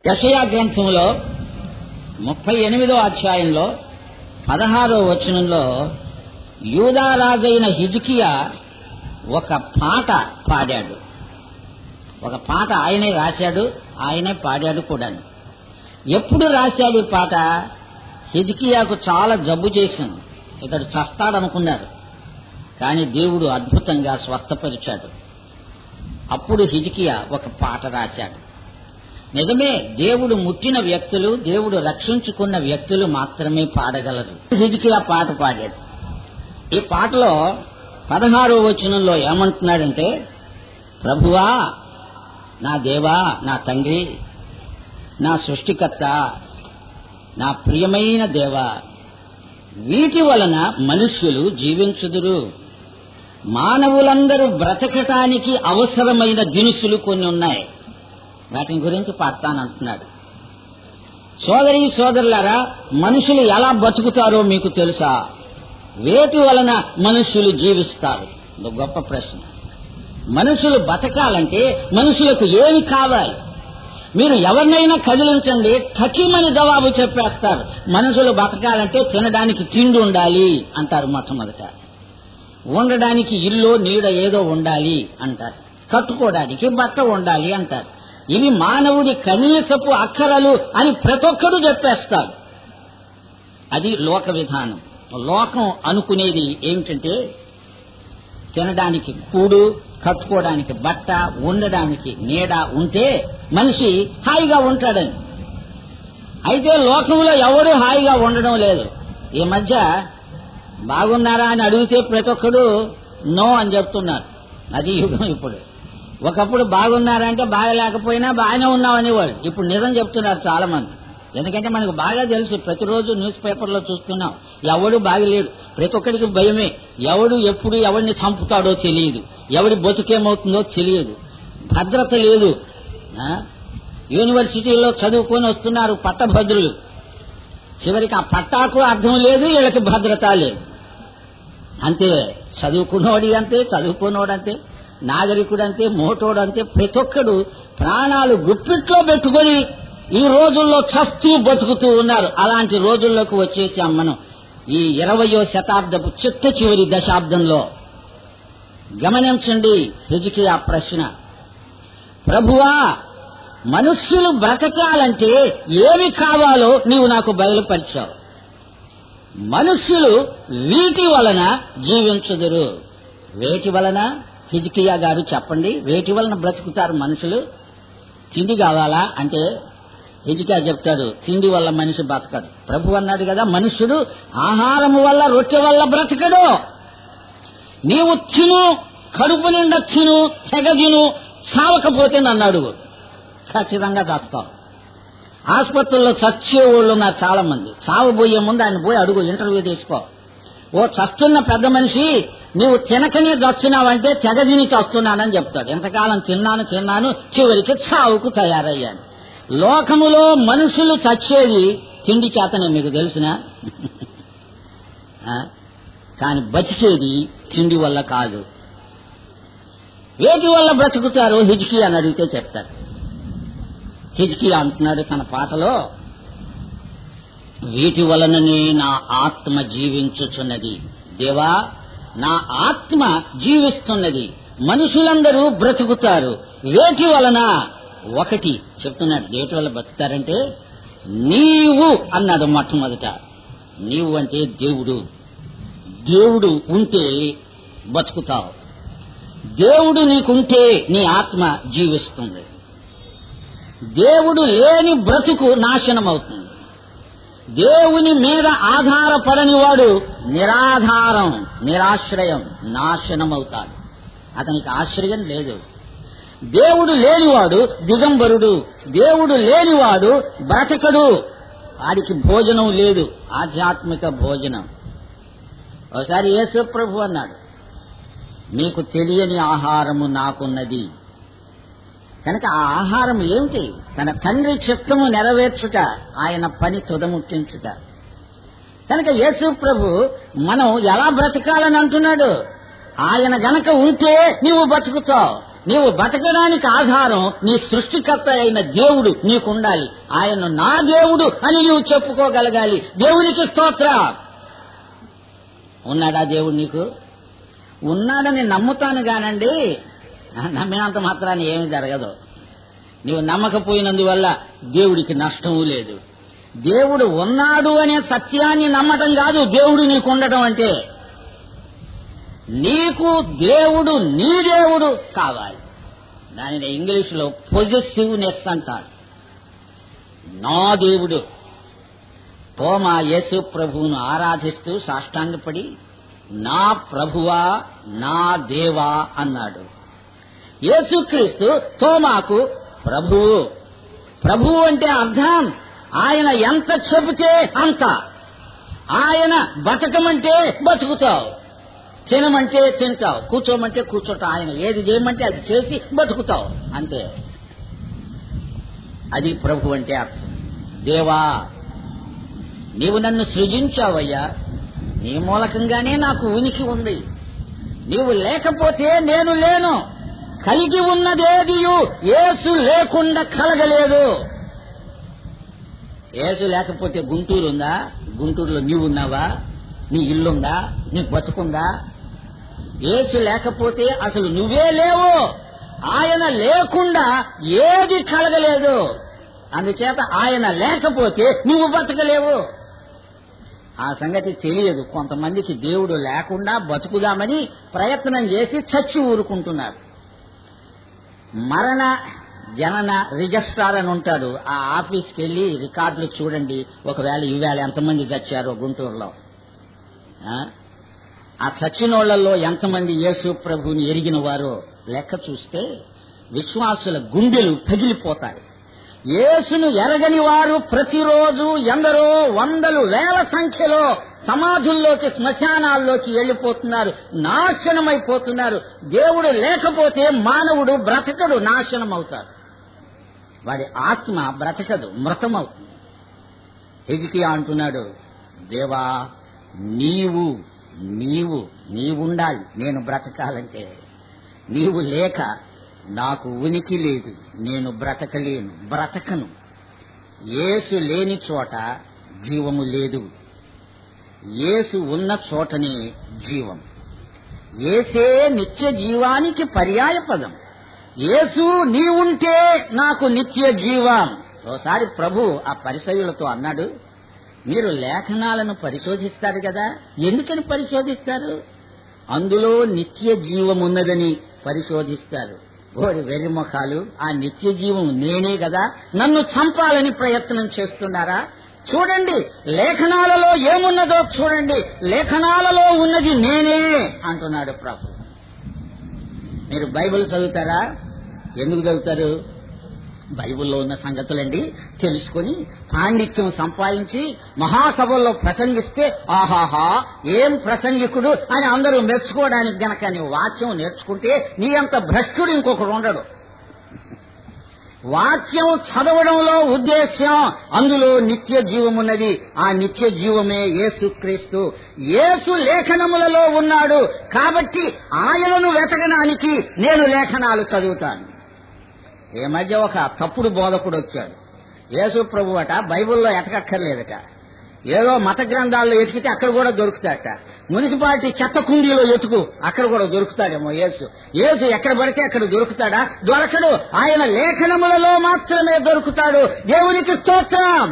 యషయా గ్రంథంలో ముప్పై ఎనిమిదో అధ్యాయంలో పదహారో వచనంలో యూదారాజైన హిజ్కియా ఒక పాట పాడాడు ఒక పాట ఆయనే రాశాడు ఆయనే పాడాడు కూడా ఎప్పుడు రాశాడు ఈ పాట హిజ్కియాకు చాలా జబ్బు చేసింది ఇతడు చస్తాడనుకున్నారు కానీ దేవుడు అద్భుతంగా స్వస్థపరిచాడు అప్పుడు హిజ్కియా ఒక పాట రాశాడు నిజమే దేవుడు ముట్టిన వ్యక్తులు దేవుడు రక్షించుకున్న వ్యక్తులు మాత్రమే పాడగలరు హిజ్కియా పాట పాడాడు ఈ పాటలో పదహారో వచనంలో ఏమంటున్నాడంటే ప్రభువా నా దేవా నా తండ్రి నా సృష్టికర్త నా ప్రియమైన దేవా వీటి వలన మనుష్యులు జీవించుదురు మానవులందరూ బ్రతకటానికి అవసరమైన దినుసులు కొన్ని ఉన్నాయి వాటిని గురించి పాడతానంటున్నాడు సోదరి సోదరులారా మనుషులు ఎలా బతుకుతారో మీకు తెలుసా వేటి వలన మనుషులు జీవిస్తారు ఇది గొప్ప ప్రశ్న మనుషులు బతకాలంటే మనుషులకు ఏమి కావాలి మీరు ఎవరినైనా కదిలించండి టకీమని జవాబు చెప్పేస్తారు మనుషులు బతకాలంటే తినడానికి తిండి ఉండాలి అంటారు మొట్టమొదట ఉండడానికి ఇల్లు నీడ ఏదో ఉండాలి అంటారు కట్టుకోవడానికి బట్ట ఉండాలి అంటారు ఇవి మానవుడి కనీసపు అక్కరలు అని ప్రతి ఒక్కరూ చెప్పేస్తారు అది లోక విధానం లోకం అనుకునేది ఏమిటంటే తినడానికి కూడు కట్టుకోవడానికి బట్ట ఉండడానికి నీడ ఉంటే మనిషి హాయిగా ఉంటాడని అయితే లోకంలో ఎవరు హాయిగా ఉండడం లేదు ఈ మధ్య బాగున్నారా అని అడిగితే ప్రతి ఒక్కడు నో అని చెప్తున్నారు అది యుగం ఇప్పుడు ఒకప్పుడు బాగున్నారా అంటే బాగలేకపోయినా బాగానే ఉన్నామనేవాళ్ళు ఇప్పుడు నిజం చెప్తున్నారు చాలా మంది ఎందుకంటే మనకు బాగా తెలుసు ప్రతిరోజు న్యూస్ పేపర్లో చూస్తున్నాం ఎవడు బాగలేడు ప్రతి ఒక్కడికి భయమే ఎవడు ఎప్పుడు ఎవరిని చంపుతాడో తెలియదు ఎవడి బతుకేమవుతుందో తెలియదు భద్రత లేదు ఆ? యూనివర్సిటీలో చదువుకొని వస్తున్నారు పట్టభద్రులు చివరికి ఆ పట్టాకు అర్థం లేదు వీళ్ళకి భద్రత లేదు అంతే చదువుకున్నోడి అంతే చదువుకున్నోడు అంతే నాగరికుడు అంతే మోటోడు అంతే ప్రతి ఒక్కడు ప్రాణాలు గుప్పిట్లో పెట్టుకొని ఈ రోజుల్లో చస్తూ బతుకుతూ ఉన్నారు అలాంటి రోజుల్లోకి వచ్చేసాం మనం ఈ ఇరవయో శతాబ్దపు చిట్ట చివరి దశాబ్దంలో గమనించండి హిజికి ఆ ప్రశ్న ప్రభువా మనుష్యులు బ్రతకాలంటే ఏమి కావాలో నీవు నాకు బయలుపరిచావు మనుష్యులు వీటి వలన జీవించుదురు వేటి వలన హిజ్కియా గారు చెప్పండి వేటి వలన బ్రతుకుతారు మనుషులు తిండి కావాలా అంటే హిజ్కియా చెప్తాడు తిండి వల్ల మనిషి బ్రతకడు ప్రభు అన్నాడు కదా మనుష్యుడు ఆహారము వల్ల రొట్టె వల్ల బ్రతకడు నీవు తిను కడుపు నిండా తిను తెగ తిను చావకపోతే నన్ను అడుగు ఖచ్చితంగా చస్తావు ఆసుపత్రుల్లో చచ్చే వాళ్ళు ఉన్నారు చాలా మంది చావబోయే ముందు ఆయన పోయి అడుగు ఇంటర్వ్యూ తీసుకో ఓ చస్తున్న పెద్ద మనిషి నువ్వు తినకనే చస్తున్నావంటే తెగ తిని చస్తున్నానని చెప్తాడు ఎంతకాలం తిన్నాను తిన్నాను చివరికి చావుకు తయారయ్యాను లోకములో మనుషులు చచ్చేది తిండి చేతనే మీకు తెలిసినా కానీ బతికేది తిండి వల్ల కాదు వేటి వల్ల బ్రతుకుతారు హిజ్కి అని అడిగితే చెప్తారు హిజ్కి అంటున్నాడు తన పాటలో వీటి వలననే నా ఆత్మ జీవించుచున్నది దేవా నా ఆత్మ జీవిస్తున్నది మనుషులందరూ బ్రతుకుతారు వేటి వలన ఒకటి చెప్తున్నాడు వేటి వల్ల బ్రతుకుతారంటే నీవు అన్నాడు మొట్టమొదట నీవు అంటే దేవుడు దేవుడు ఉంటే బతుకుతావు దేవుడు నీకుంటే నీ ఆత్మ జీవిస్తుంది దేవుడు లేని బ్రతుకు నాశనం అవుతుంది దేవుని మీద ఆధారపడని వాడు నిరాధారం నిరాశ్రయం నాశనం అవుతాడు అతనికి ఆశ్రయం లేదు దేవుడు లేనివాడు దిగంబరుడు దేవుడు లేనివాడు బ్రతకడు వాడికి భోజనం లేదు ఆధ్యాత్మిక భోజనం ఒకసారి యేసు ప్రభు అన్నాడు మీకు తెలియని ఆహారము నాకున్నది కనుక ఆ ఆహారం ఏమిటి తన తండ్రి చిత్తము నెరవేర్చుట ఆయన పని తుదముట్టించుట కనుక యేసు ప్రభు మనం ఎలా బ్రతకాలని అంటున్నాడు ఆయన గనక ఉంటే నీవు బతుకుతావు నీవు బతకడానికి ఆధారం నీ సృష్టికర్త అయిన దేవుడు నీకుండాలి ఆయన నా దేవుడు అని నీవు చెప్పుకోగలగాలి దేవునికి స్తోత్ర ఉన్నాడా దేవుడు నీకు ఉన్నాడని నమ్ముతాను గానండి నమ్మినంత మాత్రాన్ని ఏమి జరగదు నీవు నమ్మకపోయినందువల్ల దేవుడికి నష్టము లేదు దేవుడు ఉన్నాడు అనే సత్యాన్ని నమ్మటం కాదు దేవుడు నీకు ఉండటం అంటే నీకు దేవుడు నీ దేవుడు కావాలి దానిని ఇంగ్లీష్లో పొజెసివ్నెస్ అంటారు నా దేవుడు తోమా యేసు ప్రభువును ఆరాధిస్తూ సాష్టాంగపడి నా ప్రభువా నా దేవా అన్నాడు యేసుక్రీస్తు తోమాకు ప్రభువు ప్రభువు అంటే అర్థం ఆయన ఎంత చెబితే అంత ఆయన బతకమంటే బతుకుతావు తినమంటే తింటావు కూర్చోమంటే కూర్చోటావు ఆయన ఏది చేయమంటే అది చేసి బతుకుతావు అంతే అది ప్రభు అంటే అర్థం దేవా నీవు నన్ను సృజించావయ్యా నీ మూలకంగానే నాకు ఉనికి ఉంది నీవు లేకపోతే నేను లేను కలిగి ఉన్నదేదియు ఏసు లేకుండా కలగలేదు ఏసు లేకపోతే గుంటూరు ఉందా గుంటూరులో నీవు ఉన్నావా నీ ఇల్లుందా నీకు బతుకుందా ఏసు లేకపోతే అసలు నువ్వే లేవు ఆయన లేకుండా ఏది కలగలేదు అందుచేత ఆయన లేకపోతే నువ్వు బతకలేవు ఆ సంగతి తెలియదు కొంతమందికి దేవుడు లేకుండా బతుకుదామని ప్రయత్నం చేసి చచ్చి ఊరుకుంటున్నారు మరణ జనన రిజిస్ట్రార్ అని ఉంటాడు ఆ ఆఫీస్కి వెళ్ళి రికార్డులు చూడండి ఒకవేళ ఈవేళ ఎంతమంది చచ్చారో గుంటూరులో ఆ? ఆ చచ్చినోళ్లలో ఎంతమంది యేసు ప్రభుని ఎరిగిన వారో లెక్క చూస్తే విశ్వాసుల గుండెలు పగిలిపోతాయి యేసును ఎరగని వారు ప్రతిరోజు ఎందరో వందలు వేల సంఖ్యలో సమాధుల్లోకి శ్మశానాల్లోకి వెళ్లిపోతున్నారు నాశనమైపోతున్నారు దేవుడు లేకపోతే మానవుడు బ్రతకడు నాశనం అవుతాడు వాడి ఆత్మ బ్రతకదు మృతమవుతుంది హెజికియా అంటున్నాడు దేవా నీవు నీవు నీవుండాలి నేను బ్రతకాలంటే నీవు లేక నాకు ఉనికి లేదు నేను బ్రతకలేను బ్రతకను ఏసు లేని చోట జీవము లేదు ఏసు ఉన్న చోటనే జీవం ఏసే నిత్య జీవానికి పర్యాయ పదం ఏసు నీవుంటే నాకు నిత్య జీవం ఓసారి ప్రభు ఆ పరిసయులతో అన్నాడు మీరు లేఖనాలను పరిశోధిస్తారు కదా ఎందుకని పరిశోధిస్తారు అందులో నిత్య జీవం ఉన్నదని పరిశోధిస్తారు ఓరి వెర్రిముఖాలు ఆ నిత్య జీవం నేనే కదా నన్ను చంపాలని ప్రయత్నం చేస్తున్నారా చూడండి లేఖనాలలో ఏమున్నదో చూడండి లేఖనాలలో ఉన్నది నేనే అంటున్నాడు ప్రభు మీరు బైబిల్ చదువుతారా ఎందుకు చదువుతారు బైబిల్లో ఉన్న సంగతులండి తెలుసుకొని పాండిత్యం సంపాదించి మహాసభల్లో ప్రసంగిస్తే ఆహాహా ఏం ప్రసంగికుడు అని అందరూ మెచ్చుకోవడానికి గనక నీ వాక్యం నేర్చుకుంటే నీ అంత భ్రష్టుడు ఇంకొకడు ఉండడు వాక్యం చదవడంలో ఉద్దేశ్యం అందులో నిత్య జీవమున్నది ఆ నిత్య జీవమే యేసుక్రీస్తు యేసు లేఖనములలో ఉన్నాడు కాబట్టి ఆయనను వెతకడానికి నేను లేఖనాలు చదువుతాను ఈ మధ్య ఒక తప్పుడు బోధకుడు వచ్చాడు యేసు ప్రభు అట బైబిల్లో ఎతకక్కర్లేదట ఏదో మత గ్రంథాల్లో ఎతికితే అక్కడ కూడా దొరుకుతాడట మున్సిపాలిటీ చెత్త కుండీలో ఎతుకు అక్కడ కూడా దొరుకుతాడేమో యేసు యేసు ఎక్కడ పడితే అక్కడ దొరుకుతాడా దొరకడు ఆయన లేఖనములలో మాత్రమే దొరుకుతాడు దేవునికి స్తోత్రం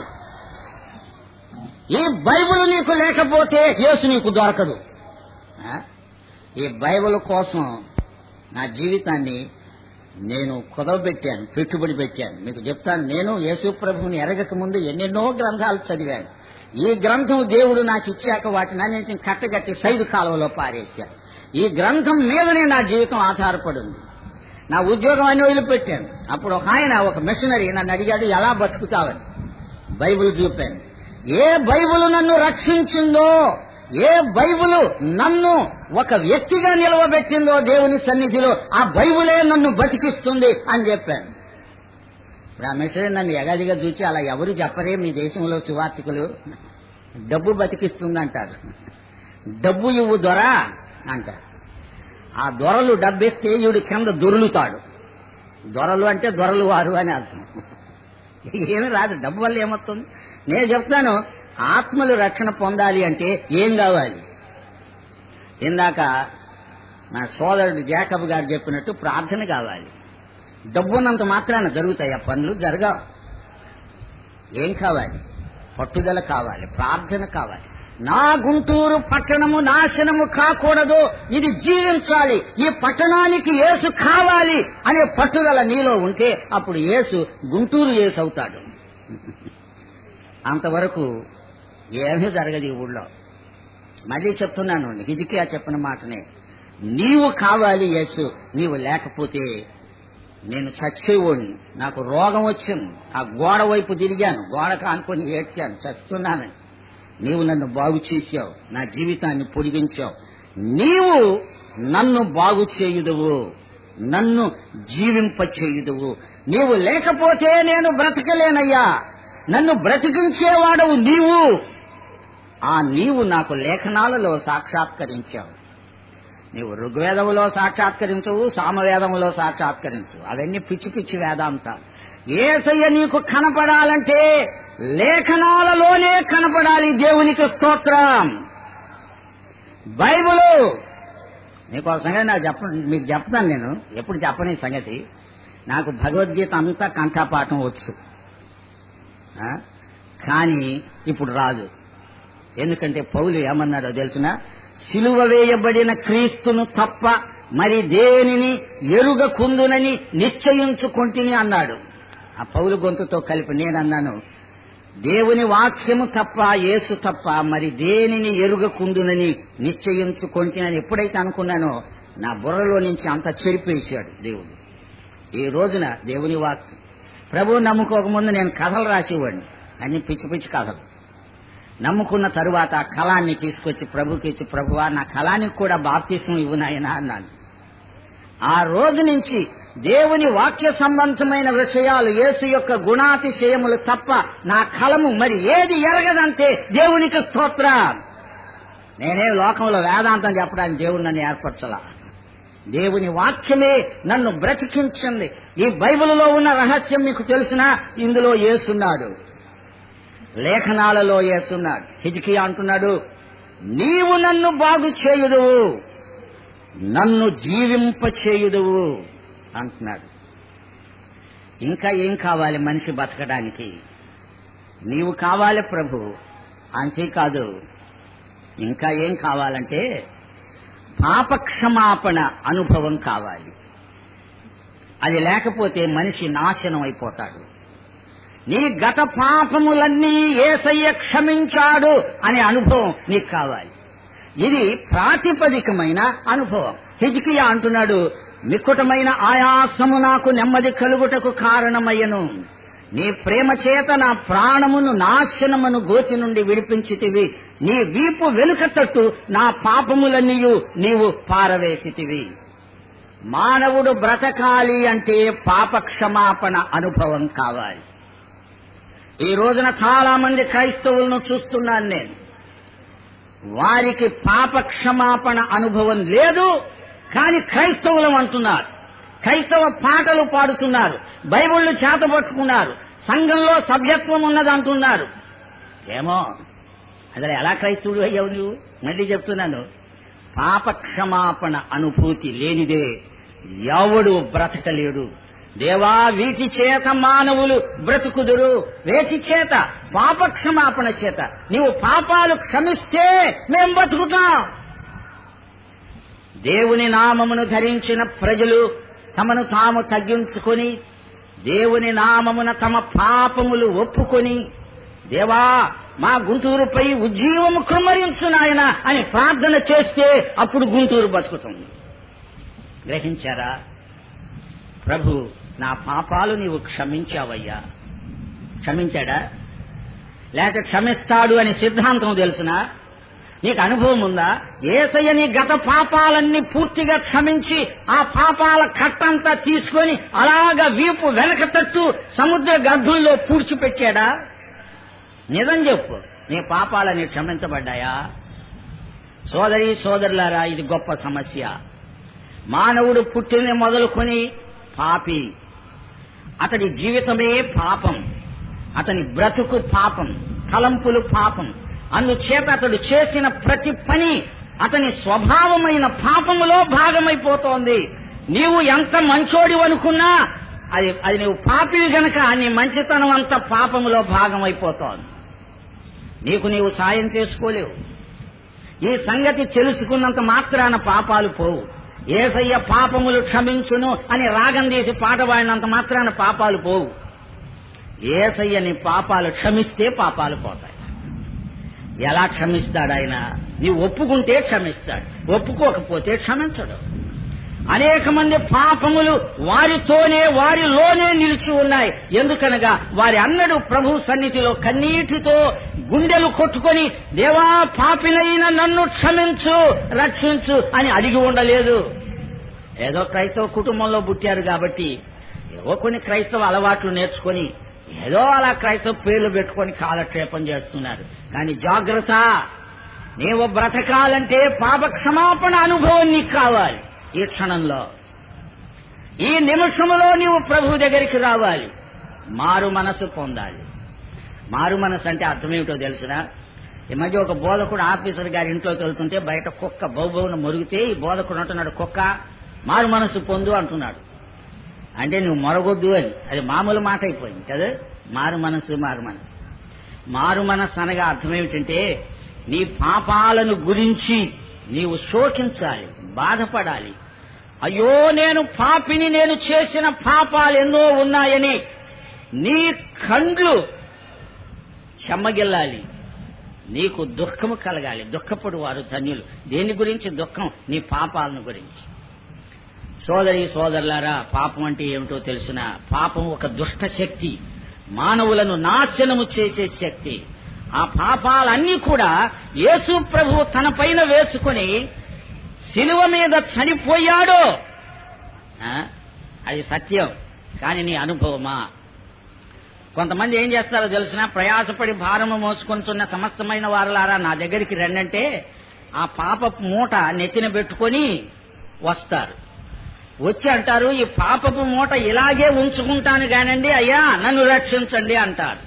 ఈ బైబిల్ నీకు లేకపోతే యేసు నీకు దొరకదు ఆ? ఈ బైబిల్ కోసం నా జీవితాన్ని నేను కుదవబెట్టాను పెట్టుబడి పెట్టాను మీకు చెప్తాను నేను యేసు ప్రభువుని ఎరగక ముందు ఎన్నెన్నో గ్రంథాలు చదివాను ఈ గ్రంథం దేవుడు నాకు ఇచ్చాక వాటిని అన్నింటిని కట్టగట్టి సైదు కాలువలో పారేశాను ఈ గ్రంథం మీదనే నా జీవితం ఆధారపడి ఉంది నా ఉద్యోగం అని వదిలిపెట్టాను అప్పుడు ఒక ఆయన ఒక మిషనరీ నన్ను అడిగాడు ఎలా బతుకుతావని బైబిల్ చూపాను ఏ బైబిల్ నన్ను రక్షించిందో ఏ బైబిల్ నన్ను ఒక వ్యక్తిగా నిలవబెట్టిందో దేవుని సన్నిధిలో ఆ బైబిలే నన్ను బతికిస్తుంది అని చెప్పాను ఇప్పుడు ఆ మిషనరీ నన్ను ఎగాదిగా చూచి అలా ఎవరు చెప్పరే మీ దేశంలో సువార్తికులు డబ్బు బతికిస్తుంది అంటారు డబ్బు ఇవ్వు దొరా అంటారు ఆ దొరలు డబ్బిస్తే ఈవిడు కింద దొరులుతాడు దొరలు అంటే దొరలు వారు అని అర్థం ఏమి రాదు డబ్బు వల్ల ఏమవుతుంది నేను చెప్తాను ఆత్మలు రక్షణ పొందాలి అంటే ఏం కావాలి ఇందాక నా సోదరుడు జాకబ్ గారు చెప్పినట్టు ప్రార్థన కావాలి డబ్బున్నంత మాత్రాన జరుగుతాయి ఆ పనులు జరగవు ఏం కావాలి పట్టుదల కావాలి ప్రార్థన కావాలి నా గుంటూరు పట్టణము నాశనము కాకూడదు ఇది జీవించాలి ఈ పట్టణానికి యేసు కావాలి అనే పట్టుదల నీలో ఉంటే అప్పుడు యేసు గుంటూరు యేసు అవుతాడు అంతవరకు ఏమీ జరగదు ఈ ఊళ్ళో మళ్ళీ చెప్తున్నాను హిజికియా చెప్పిన మాటనే నీవు కావాలి యేసు నీవు లేకపోతే నేను చచ్చేవాడిని నాకు రోగం వచ్చింది ఆ గోడ వైపు తిరిగాను గోడ కానుకొని ఏడ్చాను చస్తున్నానని నీవు నన్ను బాగు చేశావు నా జీవితాన్ని పొడిగించావు నీవు నన్ను బాగు చేయుదువు నన్ను జీవింప చేయుదువు నీవు లేకపోతే నేను బ్రతకలేనయ్యా నన్ను బ్రతికించేవాడవు నీవు ఆ నీవు నాకు లేఖనాలలో సాక్షాత్కరించావు నీవు ఋగ్వేదములో సాక్షాత్కరించవు సామవేదములో సాక్షాత్కరించు అవన్నీ పిచ్చి పిచ్చి వేదాంతాలు ఏసయ్య నీకు కనపడాలంటే లేఖనాలలోనే కనపడాలి దేవునికి స్తోత్రం బైబులు మీకు ఒక సంగతి నాకు చెప్ప మీకు చెప్తాను నేను ఎప్పుడు చెప్పని సంగతి నాకు భగవద్గీత అంతా కంఠపాఠం వచ్చు ఆ? కానీ ఇప్పుడు రాదు ఎందుకంటే పౌలు ఏమన్నాడో తెలుసిన సిలువ వేయబడిన క్రీస్తును తప్ప మరి దేనిని ఎరుగకుందునని నిశ్చయించుకుంటుని అన్నాడు ఆ పౌలు గొంతుతో కలిపి నేనన్నాను దేవుని వాక్యము తప్ప యేసు తప్ప మరి దేనిని ఎరుగకుందునని నిశ్చయించుకుంటునని ఎప్పుడైతే అనుకున్నానో నా బుర్రలో నుంచి అంత చెరిపేశాడు దేవుడు ఈ రోజున దేవుని వాక్యం ప్రభువు నమ్ముకోకముందు నేను కథలు రాసేవాడిని అన్ని పిచ్చి పిచ్చి కథలు నమ్ముకున్న తరువాత ఆ కళాన్ని తీసుకొచ్చి ప్రభుకి ఇచ్చి ప్రభువా నా కళానికి కూడా బాప్తిసం ఇవ్వు నాయనా అన్నాను ఆ రోజు నుంచి దేవుని వాక్య సంబంధమైన విషయాలు యేసు యొక్క గుణాతిశయములు తప్ప నా కలము మరి ఏది ఎరగదంటే దేవునికి స్తోత్ర నేనే లోకంలో వేదాంతం చెప్పడానికి దేవుడు నన్ను ఏర్పరచలా దేవుని వాక్యమే నన్ను బ్రతికించింది ఈ బైబిల్లో ఉన్న రహస్యం మీకు తెలిసినా ఇందులో ఏసున్నాడు లేఖనాలలో ఏసున్నాడు హిజికియా అంటున్నాడు నీవు నన్ను బాగు చేయుదువు నన్ను జీవింప చేయుదువు అంటున్నాడు ఇంకా ఏం కావాలి మనిషి బతకడానికి నీవు కావాలి ప్రభు అంతేకాదు ఇంకా ఏం కావాలంటే పాపక్షమాపణ అనుభవం కావాలి అది లేకపోతే మనిషి నాశనం అయిపోతాడు నీ గత పాపములన్నీ ఏసయ్య క్షమించాడు అనే అనుభవం నీకు కావాలి ఇది ప్రాతిపదికమైన అనుభవం హిజ్కియా అంటున్నాడు మిక్కుటమైన ఆయాసము నాకు నెమ్మది కలుగుటకు కారణమయ్యను నీ ప్రేమ చేత నా ప్రాణమును నాశనమును గోతి నుండి విడిపించితివి నీ వీపు వెనుక తట్టు నా పాపములన్నీయు నీవు పారవేసితివి మానవుడు బ్రతకాలి అంటే పాప క్షమాపణ అనుభవం కావాలి ఈ రోజున చాలా మంది క్రైస్తవులను చూస్తున్నాను నేను వారికి పాప క్షమాపణ అనుభవం లేదు కానీ క్రైస్తవులం అంటున్నారు క్రైస్తవ పాటలు పాడుతున్నారు బైబిళ్లు చేతపట్టుకున్నారు సంఘంలో సభ్యత్వం ఉన్నది అంటున్నారు ఏమో అసలు ఎలా క్రైస్తవుడు అయ్యావు నువ్వు మళ్ళీ చెప్తున్నాను పాప క్షమాపణ అనుభూతి లేనిదే ఎవడు బ్రతకలేడు దేవా వీటి చేత మానవులు బ్రతుకుదురు వేటి చేత పాప క్షమాపణ చేత నీవు పాపాలు క్షమిస్తే మేం బతుకుతాం దేవుని నామమును ధరించిన ప్రజలు తమను తాము తగ్గించుకొని దేవుని నామమున తమ పాపములు ఒప్పుకొని దేవా మా గుంటూరుపై ఉజ్జీవము కుమ్మరించు నాయన అని ప్రార్థన చేస్తే అప్పుడు గుంటూరు బతుకుతుంది గ్రహించారా ప్రభు నా పాపాలు నీవు క్షమించావయ్యా క్షమించాడా లేక క్షమిస్తాడు అని సిద్ధాంతం తెలుసునా నీకు అనుభవం ఉందా ఏసయ్య నీ గత పాపాలన్నీ పూర్తిగా క్షమించి ఆ పాపాల కట్టంతా తీసుకొని అలాగా వీపు వెనక తట్టు సముద్ర గర్భంలో పూడ్చిపెట్టాడా నిజం చెప్పు నీ పాపాలని క్షమించబడ్డాయా సోదరి సోదరులారా ఇది గొప్ప సమస్య మానవుడు పుట్టిన మొదలుకొని పాపి అతడి జీవితమే పాపం అతని బ్రతుకు పాపం తలంపులు పాపం అందుచేత అతడు చేసిన ప్రతి పని అతని స్వభావమైన పాపములో భాగమైపోతోంది నీవు ఎంత మంచోడి అనుకున్నా అది అది నువ్వు పాపివి గనక నీ మంచితనం అంత పాపములో భాగమైపోతోంది నీకు నీవు సాయం చేసుకోలేవు ఈ సంగతి తెలుసుకున్నంత మాత్రాన పాపాలు పోవు ఏసయ్య పాపములు క్షమించును అని రాగం తీసి పాట పాడినంత మాత్రాన పాపాలు పోవు ఏసయ్య నీ పాపాలు క్షమిస్తే పాపాలు పోతాయి ఎలా క్షమిస్తాడు ఆయన నీవు ఒప్పుకుంటే క్షమిస్తాడు ఒప్పుకోకపోతే క్షమించడు అనేక మంది పాపములు వారితోనే వారిలోనే నిలిచి ఉన్నాయి ఎందుకనగా వారి అన్నడు ప్రభు సన్నిధిలో కన్నీటితో గుండెలు కొట్టుకొని దేవా పాపినైన నన్ను క్షమించు రక్షించు అని అడిగి ఉండలేదు ఏదో క్రైస్తవ కుటుంబంలో పుట్టారు కాబట్టి ఏవో కొన్ని క్రైస్తవ అలవాట్లు నేర్చుకొని ఏదో అలా క్రైస్తవ పేర్లు పెట్టుకొని కాలక్షేపం చేస్తున్నారు కానీ జాగ్రత్త నీవు బ్రతకాలంటే పాప క్షమాపణ అనుభవం నీకు కావాలి ఈ క్షణంలో ఈ నిమిషంలో నీవు ప్రభు దగ్గరికి రావాలి మారు మనసు పొందాలి మారు మనసు అంటే అర్థమేమిటో తెలుసునా ఈ మధ్య ఒక బోధకుడు ఆఫీసర్ గారి ఇంట్లోకి వెళ్తుంటే బయట కుక్క బౌబౌన మొరిగితే ఈ బోధకుడు అంటున్నాడు కుక్క మారు మనసు పొందు అంటున్నాడు అంటే నువ్వు మొరగొద్దు అని అది మామూలు మాట అయిపోయింది కదా మారు మనసు మారు మనసు మారు మనస్సు అనగా అర్థమేమిటంటే నీ పాపాలను గురించి నీవు శోకించాలి బాధపడాలి అయ్యో నేను పాపిని నేను చేసిన పాపాలు ఎన్నో ఉన్నాయని నీ కండ్లు చెమ్మగిల్లాలి నీకు దుఃఖము కలగాలి దుఃఖపడు వారు ధన్యులు దేని గురించి దుఃఖం నీ పాపాలను గురించి సోదరి సోదరులారా పాపం అంటే ఏమిటో తెలిసిన పాపం ఒక దుష్ట శక్తి మానవులను నాశనము చేసే శక్తి ఆ పాపాలన్నీ కూడా యేసు ప్రభు తన పైన వేసుకుని శిలువ మీద చనిపోయాడు ఆ? అది సత్యం కానీ నీ అనుభవమా కొంతమంది ఏం చేస్తారో తెలిసిన ప్రయాసపడి భారము మోసుకొంటున్న సమస్తమైన వారులారా నా దగ్గరికి రండంటే ఆ పాప మూట నెత్తిన పెట్టుకొని వస్తారు వచ్చి అంటారు ఈ పాపపు మూట ఇలాగే ఉంచుకుంటాను కానండి అయ్యా నన్ను రక్షించండి అంటారు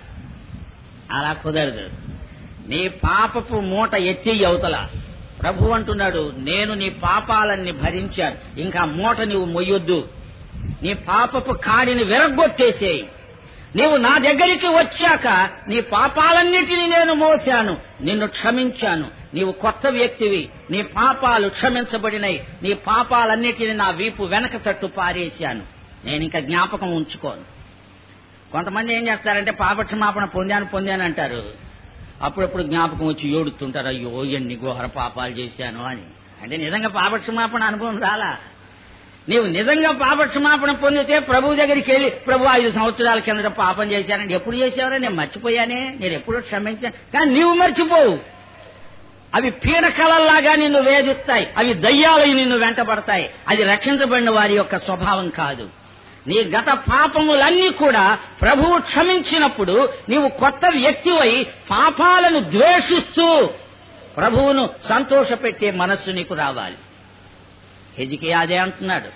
అలా కుదరదు నీ పాపపు మూట ఎత్తి అవతల ప్రభు అంటున్నాడు నేను నీ పాపాలన్నీ భరించాను ఇంకా మూట నీవు మొయ్యొద్దు నీ పాపపు కాడిని విరగ్గొట్టేసేయి నీవు నా దగ్గరికి వచ్చాక నీ పాపాలన్నిటినీ నేను మోశాను నిన్ను క్షమించాను నీవు కొత్త వ్యక్తివి నీ పాపాలు క్షమించబడినాయి నీ పాపాలన్నిటిని నా వీపు వెనక తట్టు పారేశాను నేను ఇంకా జ్ఞాపకం ఉంచుకోను కొంతమంది ఏం చేస్తారంటే పాపక్షమాపణ పొందాను పొందాను అంటారు అప్పుడప్పుడు జ్ఞాపకం వచ్చి ఏడుతుంటారు అయ్యో ఎన్ని ఘోర పాపాలు చేశాను అని అంటే నిజంగా పాపక్షమాపణ అనుభవం రాలా నీవు నిజంగా పాపక్షమాపణ పొందితే ప్రభు దగ్గరికి వెళ్ళి ప్రభు ఐదు సంవత్సరాల కిందట పాపం చేశానని ఎప్పుడు చేశావరా నేను మర్చిపోయానే నేను ఎప్పుడూ క్షమించాను కానీ నీవు మర్చిపోవు అవి పీడకలల్లాగా నిన్ను వేధిస్తాయి అవి దయ్యాలై నిన్ను వెంటబడతాయి అది రక్షించబడిన వారి యొక్క స్వభావం కాదు నీ గత పాపములన్నీ కూడా ప్రభువు క్షమించినప్పుడు నీవు కొత్త వ్యక్తివై పాపాలను ద్వేషిస్తూ ప్రభువును సంతోషపెట్టే మనస్సు నీకు రావాలి హెజికి అదే అంటున్నాడు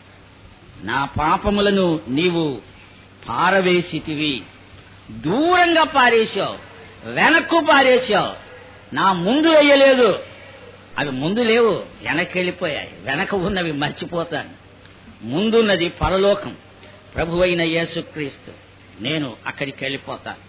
నా పాపములను నీవు పారవేసితివి దూరంగా పారేశావు వెనక్కు పారేశావు నా ముందు వేయలేదు అవి ముందు లేవు వెనక్కి వెళ్ళిపోయాయి వెనక ఉన్నవి మర్చిపోతాను ముందున్నది పరలోకం ప్రభు అయిన యేసుక్రీస్తు నేను అక్కడికి వెళ్ళిపోతాను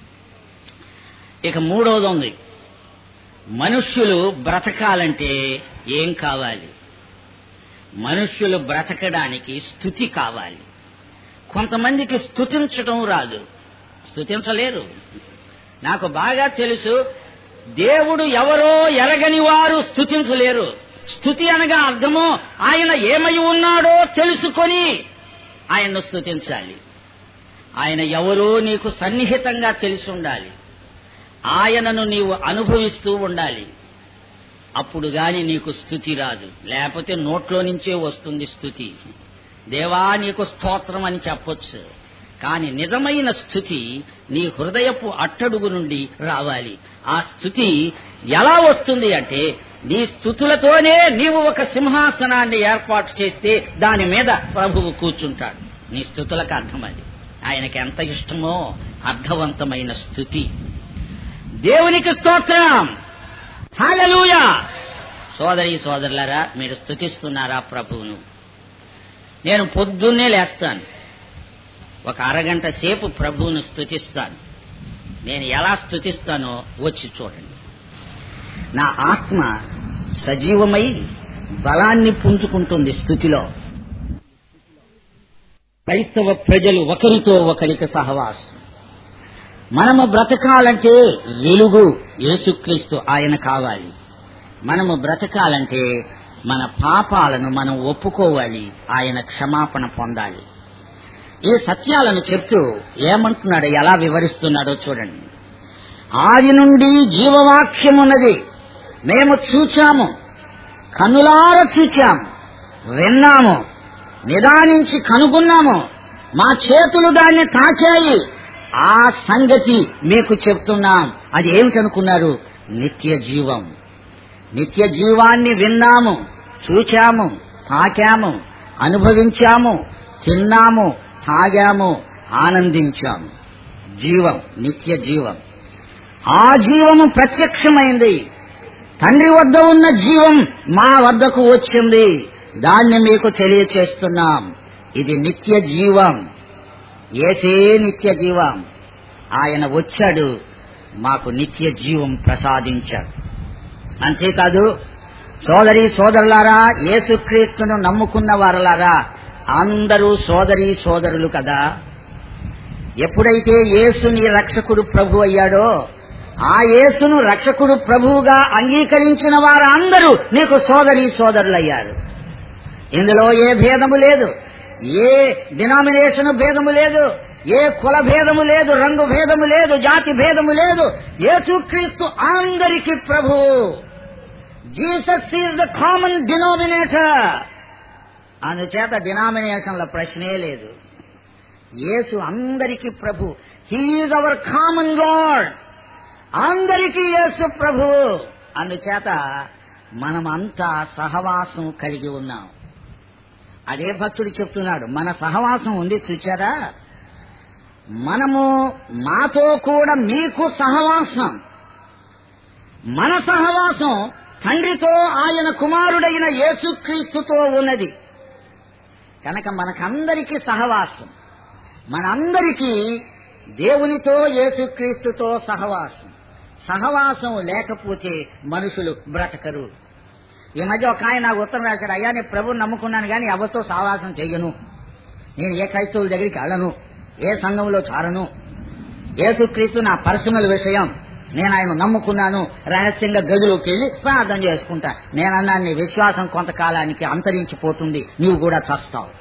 ఇక మూడవది ఉంది మనుష్యులు బ్రతకాలంటే ఏం కావాలి మనుష్యులు బ్రతకడానికి స్థుతి కావాలి కొంతమందికి స్థుతించడం రాదు స్థుతించలేరు నాకు బాగా తెలుసు దేవుడు ఎవరో ఎరగని వారు స్థుతించలేరు స్థుతి అనగా అర్థము ఆయన ఏమై ఉన్నాడో తెలుసుకొని ఆయన్ను స్థుతించాలి ఆయన ఎవరో నీకు సన్నిహితంగా తెలిసి ఉండాలి ఆయనను నీవు అనుభవిస్తూ ఉండాలి అప్పుడు గాని నీకు స్థుతి రాదు లేకపోతే నోట్లో నుంచే వస్తుంది స్థుతి దేవా నీకు స్తోత్రం అని చెప్పొచ్చు కాని నిజమైన స్థుతి నీ హృదయపు అట్టడుగు నుండి రావాలి ఆ స్థుతి ఎలా వస్తుంది అంటే నీ స్థుతులతోనే నీవు ఒక సింహాసనాన్ని ఏర్పాటు చేస్తే దాని మీద ప్రభువు కూర్చుంటాడు నీ స్థుతులకు అర్థం అది ఆయనకి ఎంత ఇష్టమో అర్థవంతమైన స్థుతి దేవునికి స్తోత్రం హల్లెలూయా సోదరి సోదరులారా మీరు స్థుతిస్తున్నారా ప్రభువును నేను పొద్దున్నే లేస్తాను ఒక అరగంట సేపు ప్రభువును స్థుతిస్తాను నేను ఎలా స్థుతిస్తానో వచ్చి చూడండి నా ఆత్మ సజీవమై బలాన్ని పుంజుకుంటుంది స్థుతిలో క్రైస్తవ ప్రజలు ఒకరితో ఒకరికి సహవాసం మనము బ్రతకాలంటే వెలుగు యేసుక్రీస్తు ఆయన కావాలి మనము బ్రతకాలంటే మన పాపాలను మనం ఒప్పుకోవాలి ఆయన క్షమాపణ పొందాలి ఈ సత్యాలను చెప్తూ ఏమంటున్నాడో ఎలా వివరిస్తున్నాడో చూడండి ఆది నుండి జీవవాక్యమున్నది మేము చూచాము కనులార చూచాము విన్నాము నిదానించి కనుగొన్నాము మా చేతులు దాన్ని తాకాయి ఆ సంగతి మీకు చెప్తున్నాం అది ఏమిటనుకున్నారు నిత్య జీవం నిత్య జీవాన్ని విన్నాము చూచాము తాకాము అనుభవించాము తిన్నాము తాగాము ఆనందించాము జీవం నిత్య జీవం ఆ జీవము ప్రత్యక్షమైంది తండ్రి వద్ద ఉన్న జీవం మా వద్దకు వచ్చింది దాన్ని మీకు తెలియచేస్తున్నాం ఇది నిత్య జీవం ఏసే నిత్య జీవం ఆయన వచ్చాడు మాకు నిత్య జీవం ప్రసాదించాడు అంతేకాదు సోదరి సోదరులారా యేసుక్రీస్తును నమ్ముకున్న వారలారా అందరూ సోదరి సోదరులు కదా ఎప్పుడైతే యేసుని రక్షకుడు ప్రభు అయ్యాడో ఆ యేసును రక్షకుడు ప్రభువుగా అంగీకరించిన వారందరూ నీకు సోదరి సోదరులయ్యారు ఇందులో ఏ భేదము లేదు ఏ డినామినేషన్ భేదము లేదు ఏ కుల భేదము లేదు రంగు భేదము లేదు జాతి భేదము లేదు యేసుక్రీస్తు అందరికీ ప్రభు Jesus is the common denominator అందుచేత డినామినేషన్ల ప్రశ్నే లేదు యేసు అందరికీ ప్రభు హీఈస్ అవర్ కామన్ గాడ్ అందరికీ యేసు ప్రభు అందుచేత మనమంతా సహవాసం కలిగి ఉన్నాం అదే భక్తుడు చెప్తున్నాడు మన సహవాసం ఉంది చూచారా మనము మాతో కూడా మీకు సహవాసం మన సహవాసం తండ్రితో ఆయన కుమారుడైన యేసుక్రీస్తుతో ఉన్నది కనుక మనకందరికీ సహవాసం మనందరికీ దేవునితో యేసుక్రీస్తుతో సహవాసం సహవాసం లేకపోతే మనుషులు బ్రతకరు ఈ మధ్య ఒక ఆయన నాకు ఉత్తరం రాశాడు అయ్యా నేను ప్రభుని నమ్ముకున్నాను కానీ ఎవరితో సహవాసం చెయ్యను నేను ఏ క్రైస్తవుల దగ్గరికి వెళ్ళను ఏ సంఘంలో చారను యేసుక్రీస్తు నా పర్సనల్ విషయం నేను ఆయన నమ్ముకున్నాను రహస్యంగా గదిలోకి వెళ్ళి ప్రార్థన చేసుకుంటా నేనన్నా నీ విశ్వాసం కొంతకాలానికి అంతరించిపోతుంది నీవు కూడా చస్తావు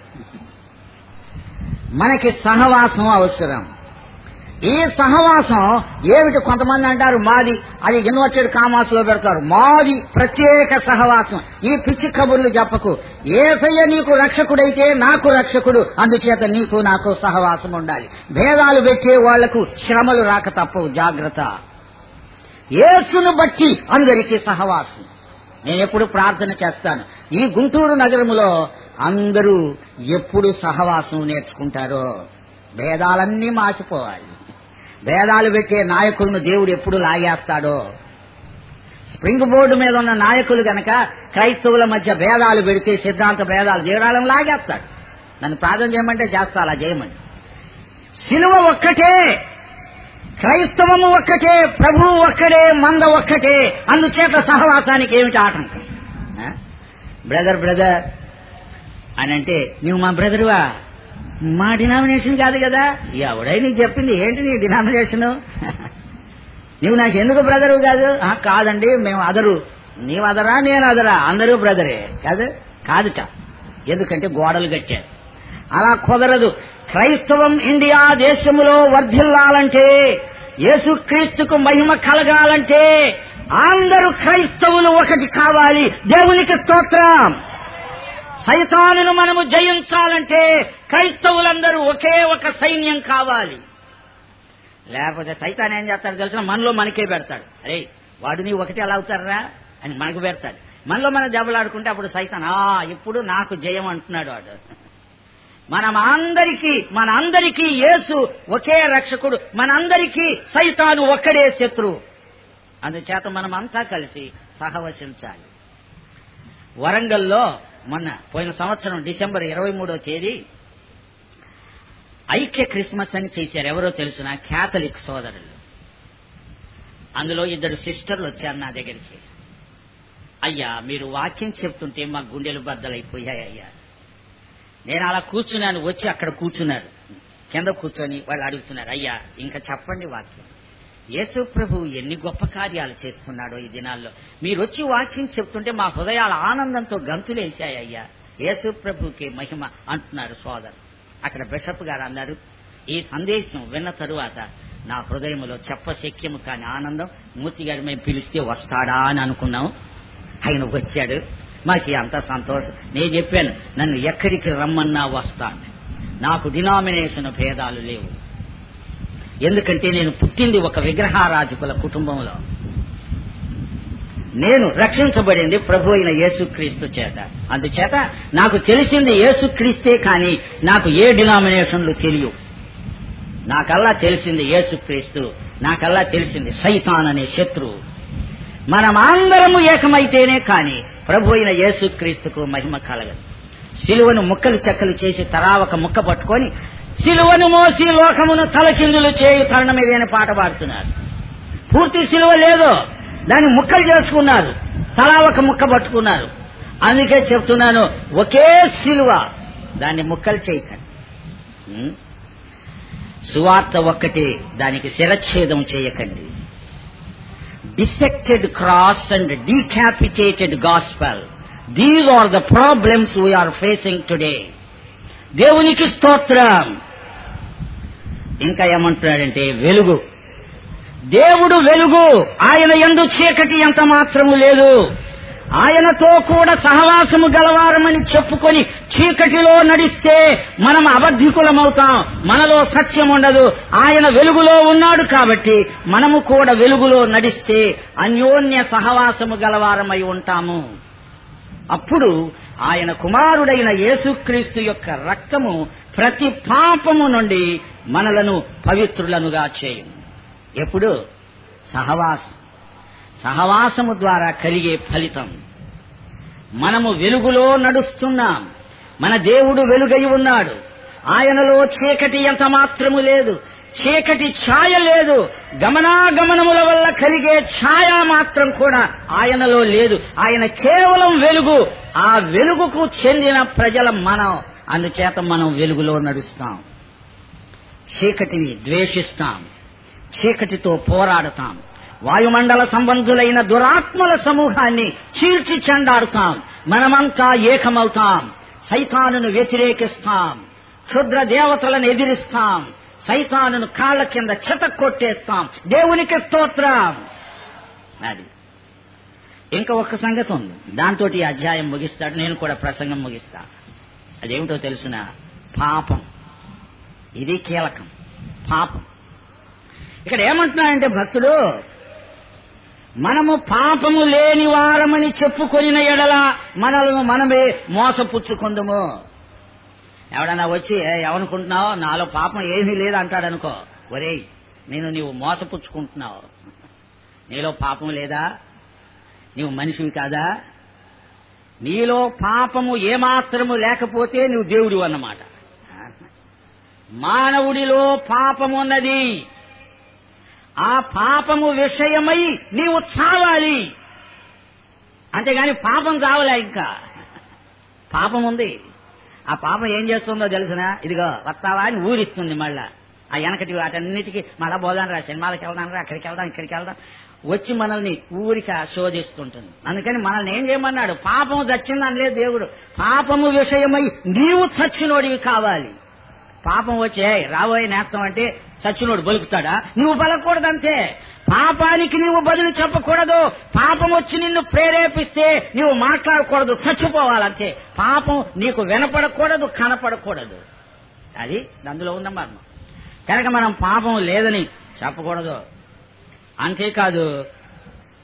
మనకి సహవాసం అవసరం ఈ సహవాసం ఏమిటి కొంతమంది అంటారు మాది అది ఇన్వర్టెడ్ కామాస్ లో పెడతారు మాది ప్రత్యేక సహవాసం ఈ పిచ్చి కబుర్లు చెప్పకు ఏసయ్య నీకు రక్షకుడైతే నాకు రక్షకుడు అందుచేత నీకు నాకు సహవాసం ఉండాలి భేదాలు పెట్టే వాళ్లకు శ్రమలు రాక తప్పవు జాగ్రత్త యేసును బట్టి అందరికీ సహవాసం నేను ఎప్పుడు ప్రార్థన చేస్తాను ఈ గుంటూరు నగరములో అందరూ ఎప్పుడు సహవాసం నేర్చుకుంటారో భేదాలన్నీ మాసిపోవాలి భేదాలు పెట్టే నాయకులను దేవుడు ఎప్పుడు లాగేస్తాడో స్ప్రింగ్ బోర్డు మీద ఉన్న నాయకులు గనక క్రైస్తవుల మధ్య భేదాలు పెడితే సిద్ధాంత భేదాలు జీవనాలను లాగేస్తాడు నన్ను ప్రార్థన చేయమంటే చేస్తా అలా చేయమని సిలువ ఒక్కటే క్రైస్తవము ఒక్కటే ప్రభువు ఒక్కడే మంద ఒక్కటే అందుచేత సహవాసానికి ఏమిటి ఆటంకం ఆ? బ్రదర్ బ్రదర్ అని అంటే నువ్వు మా బ్రదరువా మా డినామినేషన్ కాదు కదా ఎవడై నీకు చెప్పింది ఏంటి నీ డినామినేషన్ నువ్వు నాకు ఎందుకు బ్రదరు కాదు "ఆ, కాదండి మేము అదరు నీవు అదరా నేను అదరా అందరూ బ్రదరే కాదు కాదుట ఎందుకంటే గోడలు కట్టారు అలా కుదరదు క్రైస్తవం ఇండియా దేశములో వర్ధిల్లాలంటే యేసుక్రీస్తుకు మహిమ కలగాలంటే అందరూ క్రైస్తవులు ఒకటి కావాలి దేవునికి స్తోత్రం సైతానును మనము జయించాలంటే క్రైస్తవులందరూ ఒకే ఒక సైన్యం కావాలి లేకపోతే సైతాన్ ఏం చేస్తాడు తెలిసిన మనలో మనకే పెడతాడు అరే వాడు నీ ఒకటి ఎలా అవుతారా అని మనకు పెడతాడు మనలో మనం దెబ్బలాడుకుంటే అప్పుడు సైతాన్ ఆ ఇప్పుడు నాకు జయం అంటున్నాడు వాడు మనం అందరికీ మన అందరికీ యేసు ఒకే రక్షకుడు మనందరికీ సైతాను ఒక్కడే శత్రువు అందుచేత మనం అంతా కలిసి సహవసించాలి వరంగల్లో మొన్న పోయిన సంవత్సరం డిసెంబర్ ఇరవై మూడో తేదీ ఐక్య క్రిస్మస్ అని చేశారు ఎవరో తెలుసిన క్యాథలిక్ సోదరులు అందులో ఇద్దరు సిస్టర్లు వచ్చారు నా దగ్గరికి అయ్యా మీరు వాక్యం చెప్తుంటే మా గుండెలు బద్దలైపోయాయి అయ్యా నేను అలా కూర్చున్నాను వచ్చి అక్కడ కూర్చున్నారు కింద కూర్చొని వాళ్ళు అడుగుతున్నారు అయ్యా ఇంకా చెప్పండి వాక్యం యేసు ప్రభు ఎన్ని గొప్ప కార్యాలు చేస్తున్నాడో ఈ దినాల్లో మీరు వచ్చి వాక్యం చెప్తుంటే మా హృదయాల ఆనందంతో గంతులేశాయి అయ్యా యేసు ప్రభుకి మహిమ అంటున్నారు సోదరు అక్కడ బిషప్ గారు అన్నారు ఈ సందేశం విన్న తరువాత నా హృదయంలో చెప్పశక్యము కాని ఆనందం మూర్తి గారు మేము పిలిస్తే వస్తాడా అని అనుకున్నాం ఆయన వచ్చాడు మాకు అంత సంతోషం నేను చెప్పాను నన్ను ఎక్కడికి రమ్మన్నా వస్తాను నాకు డినామినేషన్ భేదాలు లేవు ఎందుకంటే నేను పుట్టింది ఒక విగ్రహారాజకుల కుటుంబంలో నేను రక్షించబడింది ప్రభు అయిన యేసుక్రీస్తు చేత అందుచేత నాకు తెలిసింది యేసుక్రీస్తే కానీ నాకు ఏ డినామినేషన్లు తెలియవు నాకల్లా తెలిసింది యేసుక్రీస్తు నాకల్లా తెలిసింది సైతాన్ అనే శత్రువు మనమందరము ఏకమైతేనే కాని ప్రభు అయిన యేసుక్రీస్తుకు మహిమ కలగదు సిలువను ముక్కలు చెక్కలు చేసి తరావక ముక్క పట్టుకొని సిలువను మోసి లోకమును తలకిందులు చేయు తరుణమిదేని పాట పాడుతున్నారు పూర్తి సిలువ లేదు దాన్ని ముక్కలు చేసుకున్నారు తలా ఒక ముక్క పట్టుకున్నారు అందుకే చెప్తున్నాను ఒకే సిలువ దాన్ని ముక్కలు చేయకండి ఉం? సువార్త ఒక్కటే దానికి శిరచ్ఛేదం చేయకండి dissected cross and decapitated gospel. These are the problems we are facing today. దేవునికి స్తోత్రం ఇంకా ఏమంటున్నాడంటే వెలుగు దేవుడు వెలుగు ఆయన ఎందు చీకటి ఎంత మాత్రము లేదు ఆయనతో కూడా సహవాసము గలవారమని చెప్పుకొని చీకటిలో నడిస్తే మనం అబద్ధికులమవుతాం మనలో సత్యం ఉండదు ఆయన వెలుగులో ఉన్నాడు కాబట్టి మనము కూడా వెలుగులో నడిస్తే అన్యోన్య సహవాసము గలవారమై ఉంటాము అప్పుడు ఆయన కుమారుడైన యేసుక్రీస్తు యొక్క రక్తము ప్రతి పాపము నుండి మనలను పవిత్రులనుగా చేయును ఎప్పుడు సహవాసం సహవాసము ద్వారా కలిగే ఫలితం మనము వెలుగులో నడుస్తున్నాం మన దేవుడు వెలుగై ఉన్నాడు ఆయనలో చీకటి ఎంత మాత్రము లేదు చీకటి ఛాయ లేదు గమనాగమనముల వల్ల కలిగే ఛాయ మాత్రం కూడా ఆయనలో లేదు ఆయన కేవలం వెలుగు ఆ వెలుగుకు చెందిన ప్రజల మనం అందుచేత మనం వెలుగులో నడుస్తాం చీకటిని ద్వేషిస్తాం చీకటితో పోరాడతాం వాయుమండల సంబంధులైన దురాత్మల సమూహాన్ని చీల్చి చెండాడుతాం మనమంతా ఏకమవుతాం సైతానును వ్యతిరేకిస్తాం క్షుద్ర దేవతలను ఎదిరిస్తాం సైతానును కాళ్ల కింద చెత కొట్టేస్తాం దేవునికి స్తోత్రం అది ఇంకా ఒక్క సంగతి ఉంది దాంతో ఈ అధ్యాయం ముగిస్తాడు నేను కూడా ప్రసంగం ముగిస్తా అదేమిటో తెలుసిన పాపం ఇది కీలకం పాపం ఇక్కడ ఏమంటున్నాడంటే భక్తుడు మనము పాపము లేని వారమని చెప్పుకొనిన ఎడల మనలను మనమే మోసపుచ్చుకుందము ఎవడన్నా వచ్చి "ఏ, ఏమనుకుంటున్నావు నాలో పాపం ఏమీ లేదు అంటాడనుకో ఒరేయ్ నేను నీవు మోసపుచ్చుకుంటున్నావు నీలో పాపం లేదా నీవు మనిషివి కాదా నీలో పాపము ఏమాత్రము లేకపోతే నువ్వు దేవుడు అన్నమాట మానవుడిలో పాపమున్నది ఆ పాపము విషయమై నీవు చావాలి అంతేగాని పాపం చావలే ఇంకా పాపం ఉంది ఆ పాపం ఏం చేస్తుందో తెలిసిన ఇదిగో వస్తావా అని ఊరిస్తుంది మళ్ళా ఆ వెనకటి వాటన్నిటికీ మళ్ళా పోదాం రా సినిమాలకు వెళ్దాం రా అక్కడికి వెళ్దాం ఇక్కడికి వెళ్దాం వచ్చి మనల్ని ఊరిక శోధిస్తుంటుంది అందుకని మనల్ని ఏం చేయమన్నాడు పాపము చచ్చిందని లేదు దేవుడు పాపము విషయమై నీవు చచ్చినోడివి కావాలి పాపం వచ్చే రాబోయే నేస్తం అంటే చచ్చినోడు బలుకుతాడా నువ్వు బలకూడదంతే పాపానికి నువ్వు బదులు చెప్పకూడదు పాపం వచ్చి నిన్ను ప్రేరేపిస్తే నువ్వు మాట్లాడకూడదు చచ్చిపోవాలంతే పాపం నీకు వినపడకూడదు కనపడకూడదు అది అందులో ఉన్న మర్మం కనుక మనం పాపం లేదని చెప్పకూడదు అంతేకాదు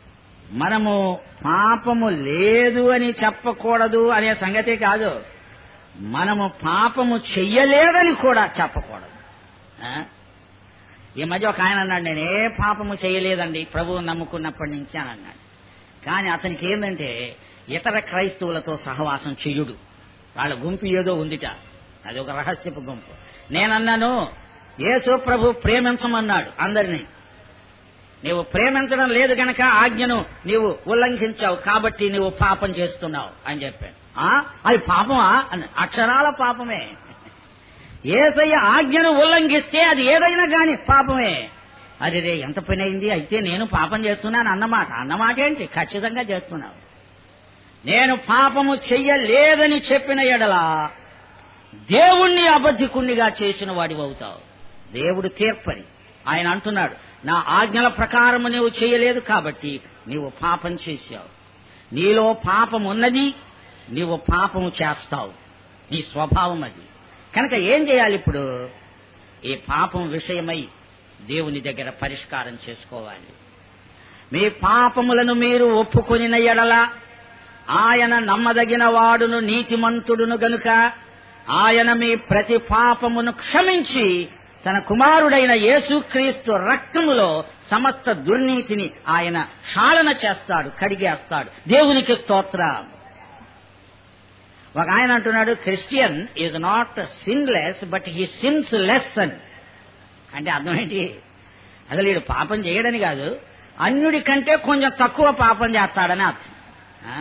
మనము పాపము లేదు అని చెప్పకూడదు అనే సంగతి కాదు మనము పాపము చెయ్యలేదని కూడా చెప్పకూడదు ఆ? ఈ మధ్య ఒక ఆయన అన్నాడు నేను ఏ పాపము చేయలేదండి ప్రభువు నమ్ముకున్నప్పటి నుంచి అని అన్నాడు కానీ అతనికి ఏంటంటే ఇతర క్రైస్తవులతో సహవాసం చెయ్యుడు వాళ్ళ గుంపు ఏదో ఉందిట అది ఒక రహస్యపు గుంపు నేనన్నాను యేసు ప్రభు ప్రేమించమన్నాడు అందరినీ నీవు ప్రేమించడం లేదు గనక ఆజ్ఞను నీవు ఉల్లంఘించావు కాబట్టి నీవు పాపం చేస్తున్నావు అని చెప్పాను ఆ అది పాపమా అని అక్షరాల పాపమే ఏసయ్య ఆజ్ఞను ఉల్లంఘిస్తే అది ఏదైనా గాని పాపమే అది రే ఎంత పని అయింది అయితే నేను పాపం చేస్తున్నాను అన్నమాట అన్నమాట ఏంటి ఖచ్చితంగా చేస్తున్నావు నేను పాపము చెయ్యలేదని చెప్పిన ఎడల దేవుణ్ణి అబద్ధికుణ్ణిగా చేసిన వాడివి అవుతావు దేవుడు తీర్పని ఆయన అంటున్నాడు నా ఆజ్ఞల ప్రకారము నీవు చేయలేదు కాబట్టి నీవు పాపం చేశావు నీలో పాపం ఉన్నది నీవు పాపము చేస్తావు నీ స్వభావం అది కనుక ఏం చేయాలి ఇప్పుడు ఈ పాపం విషయమై దేవుని దగ్గర పరిష్కారం చేసుకోవాలి మీ పాపములను మీరు ఒప్పుకొనిన ఎడల ఆయన నమ్మదగిన వాడును నీతిమంతుడును గనుక ఆయన మీ ప్రతి పాపమును క్షమించి తన కుమారుడైన యేసుక్రీస్తు రక్తములో సమస్త దుర్నీతిని ఆయన క్షాళన చేస్తాడు కడిగేస్తాడు దేవునికి స్తోత్రం ఒక ఆయన అంటున్నాడు Christian is not sinless but he sins less అని అంటే అర్థం ఏంటి అసలు వీడు పాపం చేయడని కాదు అన్యుడి కంటే కొంచెం తక్కువ పాపం చేస్తాడని అర్థం ఆ?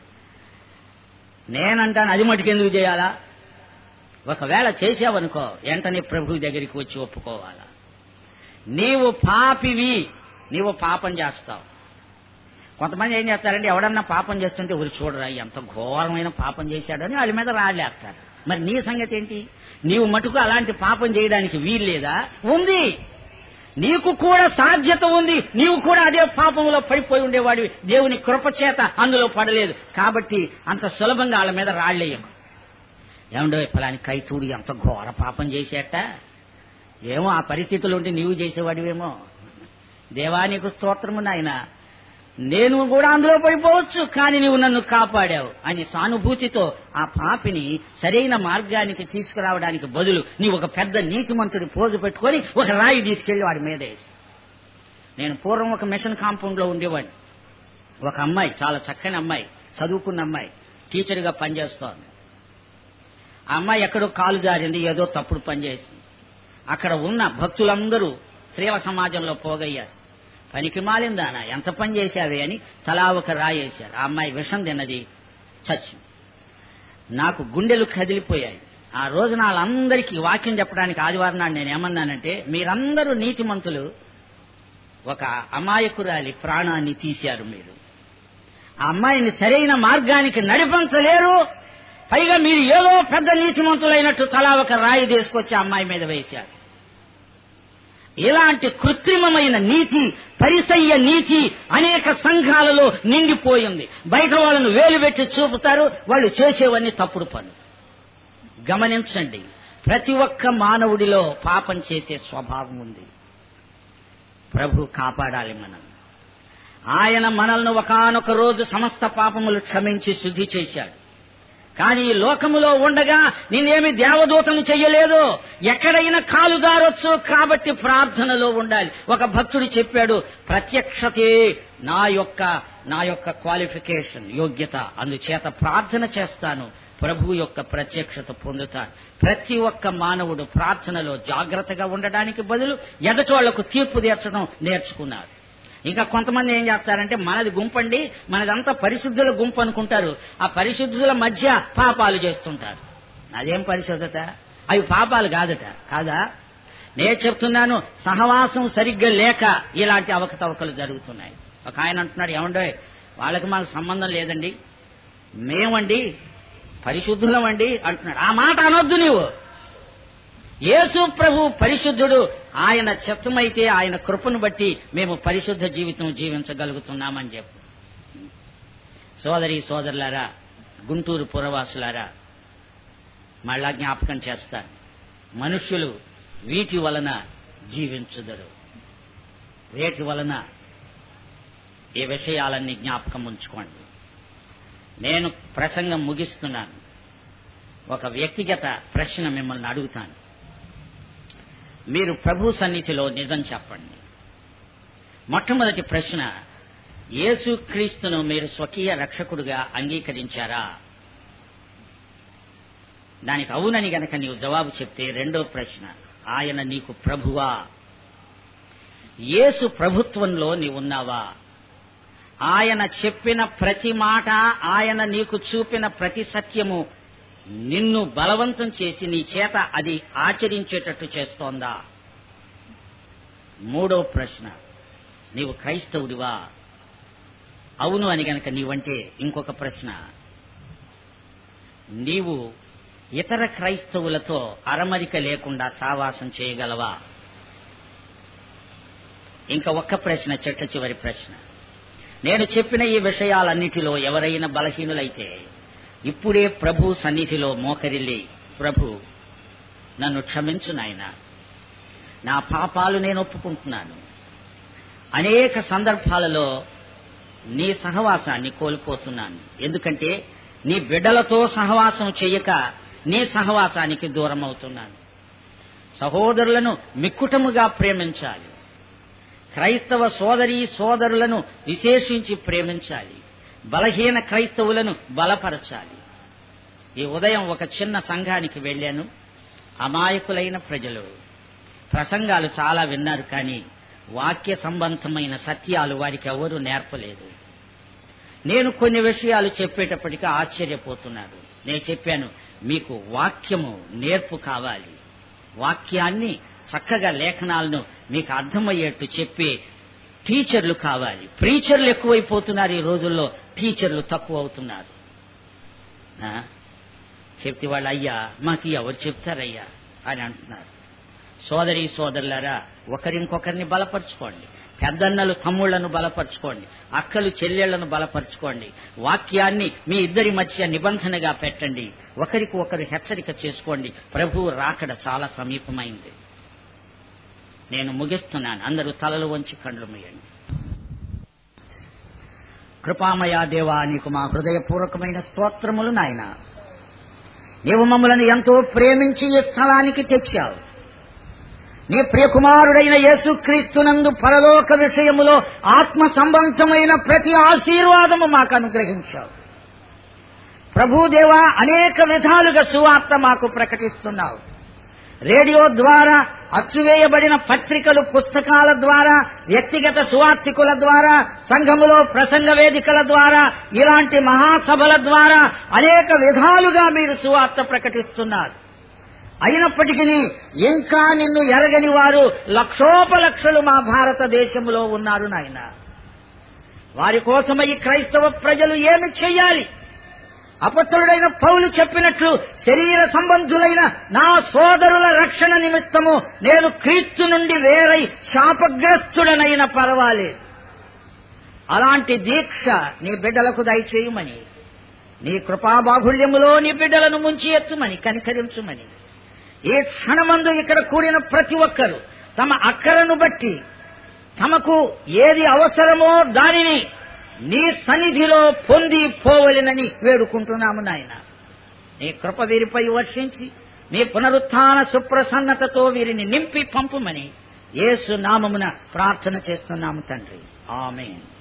నేనంటాను అది మటుకెందుకు చేయాలా ఒకవేళ చేసావనుకో వెంటనే ప్రభు దగ్గరికి వచ్చి ఒప్పుకోవాలా నీవు పాపివి నీవు పాపం చేస్తావు కొంతమంది ఏం చేస్తారంటే ఎవడన్నా పాపం చేస్తుంటే ఊరి చూడరా ఎంత ఘోరమైన పాపం చేశాడని వాళ్ళ మీద రాలేస్తారు మరి నీ సంగతి ఏంటి నీవు మటుకు అలాంటి పాపం చేయడానికి వీల్లేదా ఉంది నీకు కూడా సాధ్యత ఉంది నీవు కూడా అదే పాపంలో పడిపోయి ఉండేవాడివి దేవుని కృపచేత అందులో పడలేదు కాబట్టి అంత సులభంగా వాళ్ళ మీద రాళ్ళేయం ఏమండో ఫలాని కైతూడి ఎంత ఘోర పాపం చేసేట ఏమో ఆ పరిస్థితులు ఉంటే నీవు చేసేవాడివేమో దేవా నీకు స్తోత్రము నాయన నేను కూడా అందులో పడిపోవచ్చు కానీ నీవు నన్ను కాపాడావు అని సానుభూతితో ఆ పాపిని సరైన మార్గానికి తీసుకురావడానికి బదులు నీవు ఒక పెద్ద నీతిమంతుడి పోజు పెట్టుకొని ఒక రాయి తీసుకెళ్లి వాడి మీద వేసి నేను పూర్వం ఒక మిషన్ కాంపౌండ్ లో ఉండేవాడిని ఒక అమ్మాయి చాలా చక్కని అమ్మాయి చదువుకున్న అమ్మాయి టీచర్గా పనిచేస్తోంది ఆ అమ్మాయి ఎక్కడో కాలు జారింది ఏదో తప్పుడు పని చేసింది అక్కడ ఉన్న భక్తులందరూ స్త్రీల సమాజంలో పోగయ్యారు పనికి మాలిందానా ఎంత పని చేశావే అని తలా ఒక రాయేశారు ఆ అమ్మాయి విషం తిన్నది చచ్చింది నాకు గుండెలు కదిలిపోయాయి ఆ రోజున వాళ్ళందరికీ వాక్యం చెప్పడానికి ఆదివారం నాడు నేను ఏమన్నానంటే మీరందరూ నీతిమంతులు ఒక అమాయకురాలి ప్రాణాన్ని తీశారు మీరు ఆ అమ్మాయిని సరైన మార్గానికి నడిపించలేరు పైగా మీరు ఏదో పెద్ద నీతిమంతులైనట్టు తలా ఒక రాయి తీసుకొచ్చి ఆ అమ్మాయి మీద వేశారు ఇలాంటి కృత్రిమమైన నీతి పరిసయ్య నీతి అనేక సంఘాలలో నిండిపోయింది బయట వాళ్ళను వేలు పెట్టి చూపుతారు వాళ్ళు చేసేవన్నీ తప్పుడు పనులు గమనించండి ప్రతి ఒక్క మానవుడిలో పాపం చేసే స్వభావం ఉంది ప్రభు కాపాడాలి మనం ఆయన మనల్ని ఒకానొక రోజు సమస్త పాపములు క్షమించి శుద్ధి చేశాడు కానీ ఈ లోకములో ఉండగా నేనేమి దేవదూతము చెయ్యలేదు ఎక్కడైనా కాలు దారొచ్చు కాబట్టి ప్రార్థనలో ఉండాలి ఒక భక్తుడు చెప్పాడు ప్రత్యక్షతే నా యొక్క నా యొక్క క్వాలిఫికేషన్ యోగ్యత అందుచేత ప్రార్థన చేస్తాను ప్రభు యొక్క ప్రత్యక్షత పొందుతాను ప్రతి ఒక్క మానవుడు ప్రార్థనలో జాగ్రత్తగా ఉండడానికి బదులు ఎదటోళ్లకు తీర్పు తీర్చడం నేర్చుకున్నారు ఇంకా కొంతమంది ఏం చేస్తారంటే మనది గుంపండి మనదంతా పరిశుద్ధుల గుంపు అనుకుంటారు ఆ పరిశుద్ధుల మధ్య పాపాలు చేస్తుంటారు అదేం పరిశుద్ధత అవి పాపాలు కాదట కాదా నేను చెప్తున్నాను సహవాసం సరిగ్గా లేక ఇలాంటి అవకతవకలు జరుగుతున్నాయి ఒక ఆయన అంటున్నాడు ఏమండో వాళ్ళకి మాకు సంబంధం లేదండి మేమండి పరిశుద్ధులమండి అంటున్నాడు ఆ మాట అనొద్దు నీవు యేసు ప్రభు పరిశుద్ధుడు ఆయన చిత్తమైతే ఆయన కృపను బట్టి మేము పరిశుద్ధ జీవితం జీవించగలుగుతున్నామని చెప్పు సోదరి సోదరులారా గుంటూరు పురవాసులారా మళ్ళా జ్ఞాపకం చేస్తాను మనుష్యులు వీటి వలన జీవించుదరు వేటి వలన ఈ విషయాలన్నీ జ్ఞాపకం ఉంచుకోండి నేను ప్రసంగం ముగిస్తున్నాను ఒక వ్యక్తిగత ప్రశ్న మిమ్మల్ని అడుగుతాను మీరు ప్రభు సన్నిధిలో నిజం చెప్పండి మొట్టమొదటి ప్రశ్న యేసుక్రీస్తును మీరు స్వకీయ రక్షకుడుగా అంగీకరించారా దానికి అవునని గనక నీవు జవాబు చెప్తే రెండో ప్రశ్న ఆయన నీకు ప్రభువా యేసు ప్రభుత్వంలో నీవున్నావా ఆయన చెప్పిన ప్రతి మాట ఆయన నీకు చూపిన ప్రతి సత్యము నిన్ను బలవంతం చేసి నీ చేత అది ఆచరించేటట్టు చేస్తోందా మూడో ప్రశ్న నీవు క్రైస్తవుడివా అవును అని గనక నీవంటే ఇంకొక ప్రశ్న నీవు ఇతర క్రైస్తవులతో అరమరిక లేకుండా సావాసం చేయగలవా ఇంకా ఒక్క ప్రశ్న చెట్ల చివరి ప్రశ్న నేను చెప్పిన ఈ విషయాలన్నిటిలో ఎవరైనా బలహీనులైతే ఇప్పుడే ప్రభు సన్నిధిలో మోకరిల్లి ప్రభు నన్ను క్షమించు నాయన నా పాపాలు నేను ఒప్పుకుంటున్నాను అనేక సందర్భాలలో నీ సహవాసాన్ని కోల్పోతున్నాను ఎందుకంటే నీ బిడ్డలతో సహవాసం చేయక నీ సహవాసానికి దూరం అవుతున్నాను సహోదరులను మిక్కుటముగా ప్రేమించాలి క్రైస్తవ సోదరి సోదరులను విశేషించి ప్రేమించాలి బలహీన క్రైస్తవులను బలపరచాలి ఈ ఉదయం ఒక చిన్న సంఘానికి వెళ్ళాను అమాయకులైన ప్రజలు ప్రసంగాలు చాలా విన్నారు కానీ వాక్య సంబంధమైన సత్యాలు వారికి ఎవరూ నేర్పలేదు నేను కొన్ని విషయాలు చెప్పేటప్పటికీ ఆశ్చర్యపోతున్నారు నేను చెప్పాను మీకు వాక్యము నేర్పు కావాలి వాక్యాన్ని చక్కగా లేఖనాలను మీకు అర్థమయ్యేట్టు చెప్పి టీచర్లు కావాలి ప్రీచర్లు ఎక్కువైపోతున్నారు ఈ రోజుల్లో టీచర్లు తక్కువ అవుతున్నారు ఆ? చెప్తే వాళ్ళు అయ్యా మాకు ఎవరు చెప్తారయ్యా అని అంటున్నారు సోదరి సోదరులారా ఒకరింకొకరిని బలపరచుకోండి పెద్దన్నలు తమ్ముళ్లను బలపరచుకోండి అక్కలు చెల్లెళ్లను బలపరచుకోండి వాక్యాన్ని మీ ఇద్దరి మధ్య నిబంధనగా పెట్టండి ఒకరికి ఒకరు హెచ్చరిక చేసుకోండి ప్రభువు రాకడ చాలా సమీపమైంది నేను ముగిస్తున్నాను అందరూ తలలు వంచి కండ్లు మూయండి కృపామయా దేవా నీకు మా హృదయపూర్వకమైన స్తోత్రములు నాయన నీవు మమ్మలను ఎంతో ప్రేమించి ఈ స్థలానికి తెచ్చావు నీ ప్రియకుమారుడైన యేసుక్రీస్తునందు పరలోక విషయములో ఆత్మ సంబంధమైన ప్రతి ఆశీర్వాదము మాకు అనుగ్రహించావు ప్రభుదేవా అనేక విధాలుగా సువార్త మాకు ప్రకటిస్తున్నావు రేడియో ద్వారా అచ్చువేయబడిన పత్రికలు పుస్తకాల ద్వారా వ్యక్తిగత సువార్థికుల ద్వారా సంఘములో ప్రసంగ వేదికల ద్వారా ఇలాంటి మహాసభల ద్వారా అనేక విధాలుగా మీరు సువార్త ప్రకటిస్తున్నారు అయినప్పటికీ ఇంకా నిన్ను ఎరగని వారు లక్షోపలక్షలు మా భారతదేశంలో ఉన్నారు నాయన వారి కోసమై క్రైస్తవ ప్రజలు ఏమి చెయ్యాలి అపత్రుడైన పౌలు చెప్పినట్లు శరీర సంబంధులైన నా సోదరుల రక్షణ నిమిత్తము నేను క్రీస్తు నుండి వేరై శాపగ్రస్తుడనైన పర్వాలేదు అలాంటి దీక్ష నీ బిడ్డలకు దయచేయమని నీ కృపాబాహుళ్యములో నీ బిడ్డలను ముంచి ఎత్తుమని కనికరించుమని ఈ క్షణమందు ఇక్కడ కూడిన ప్రతి ఒక్కరూ తమ అక్కరను బట్టి తమకు ఏది అవసరమో దానిని నీ సన్నిధిలో పొంది పోవలెనని వేడుకుంటున్నాము నాయన నీ కృప వీరిపై వర్షించి నీ పునరుత్థాన సుప్రసన్నతతో వీరిని నింపి పంపుమని యేసు నామమున ప్రార్థన చేస్తున్నాము తండ్రి ఆమెన్